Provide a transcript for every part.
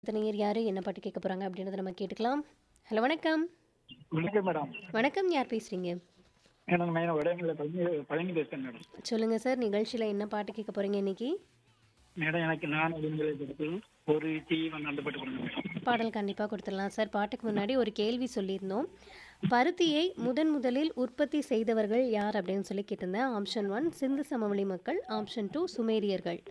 அடுத்த நேயர் யாரு என்ன பாட்டு கேட்க போறாங்க அப்படின்றத நம்ம கேட்டுக்கலாம் ஹலோ வணக்கம் வணக்கம் மேடம் வணக்கம் யார் பேசுறீங்க எனக்கு மெயின் உடையங்களில் பழனி பழனி பேசுகிறேன் மேடம் சொல்லுங்க சார் நிகழ்ச்சியில என்ன பாட்டு கேட்க போறீங்க இன்னைக்கு மேடம் எனக்கு நான் உடம்புகளை கொடுத்து ஒரு தீவன் அந்த பாட்டு கொடுங்க மேடம் பாடல் கண்டிப்பாக கொடுத்துடலாம் சார் பாட்டுக்கு முன்னாடி ஒரு கேள்வி சொல்லியிருந்தோம் பருத்தியை முதன் முதலில் உற்பத்தி செய்தவர்கள் யார் அப்படின்னு சொல்லி கேட்டிருந்தேன் ஆப்ஷன் ஒன் சிந்து சமவெளி மக்கள் ஆப்ஷன் டூ சுமேரியர்கள்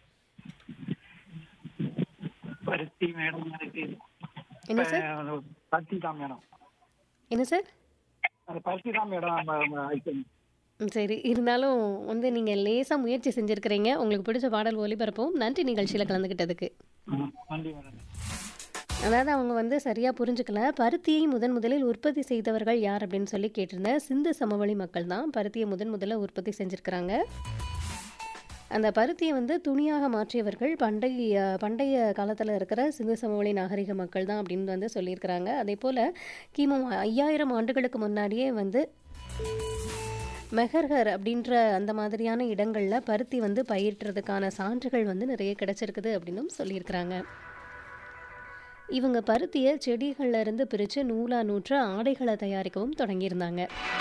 பருத்தி மேடம் எனக்கு என்ன சார் அஹ், பருத்தி தான் மேடம் என்ன சார் அந்த பருத்தி தான் மேடம் நம்ம- நம்ம item. ம், சரி இருந்தாலும் வந்து நீங்கள் லேசாக முயற்சி செஞ்சுருக்கிறீங்க உங்களுக்கு பிடிச்ச பாடல் ஒலிபரப்பும் நன்றி நிகழ்ச்சியில் கலந்துக்கிட்டதுக்கு ஆ, நன்றி மேடம் அதாவது அவங்க வந்து சரியாக புரிஞ்சுக்கல பருத்தியை முதன் முதலில் உற்பத்தி செய்தவர்கள் யார் அப்படின்னு சொல்லி கேட்டிருந்தேன் சிந்து சமவெளி மக்கள் தான் பருத்தியை முதன் முதல்ல உற்பத்தி செஞ்சுருக்கிறாங்க அந்த பருத்தியை வந்து துணியாக மாற்றியவர்கள் பண்டைய பண்டைய காலத்தில் இருக்கிற சிந்து சமவெளி நாகரிக மக்கள் தான் அப்படின்னு வந்து சொல்லியிருக்கிறாங்க அதே போல் கிமு ஐயாயிரம் ஆண்டுகளுக்கு முன்னாடியே வந்து மெஹர்கர் அப்படின்ற அந்த மாதிரியான இடங்களில் பருத்தி வந்து பயிற்றுறதுக்கான சான்றுகள் வந்து நிறைய கிடைச்சிருக்குது அப்படின்னும் சொல்லியிருக்கிறாங்க இவங்க பருத்தியை செடிகள்ல இருந்து பிரித்து நூலா நூற்று ஆடைகளை தயாரிக்கவும் தொடங்கியிருந்தாங்க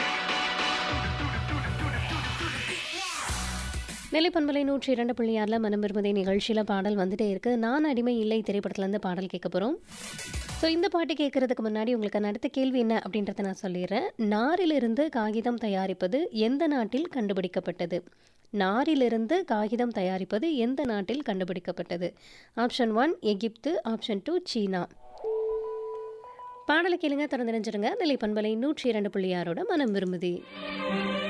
நெல்லைப்பண்பலை நூற்றி இரண்டு புள்ளி ஆறில் மனம் விரும்புதே நிகழ்ச்சியில் பாடல் வந்துட்டே இருக்கு நான் அடிமை இல்லை திரைப்படத்துலேருந்து பாடல் கேட்க போகிறோம் ஸோ இந்த பாட்டு கேட்கறதுக்கு முன்னாடி உங்களுக்கு அடுத்த கேள்வி என்ன அப்படின்றத நான் சொல்லிடுறேன் நாரிலிருந்து காகிதம் தயாரிப்பது எந்த நாட்டில் கண்டுபிடிக்கப்பட்டது நாரிலிருந்து காகிதம் தயாரிப்பது எந்த நாட்டில் கண்டுபிடிக்கப்பட்டது ஆப்ஷன் ஒன் எகிப்து ஆப்ஷன் டூ சீனா பாடலை கேளுங்க திறந்து நினைச்சிருங்க நிலை பண்பலை நூற்றி இரண்டு புள்ளி ஆறோட மனம் விரும்புதி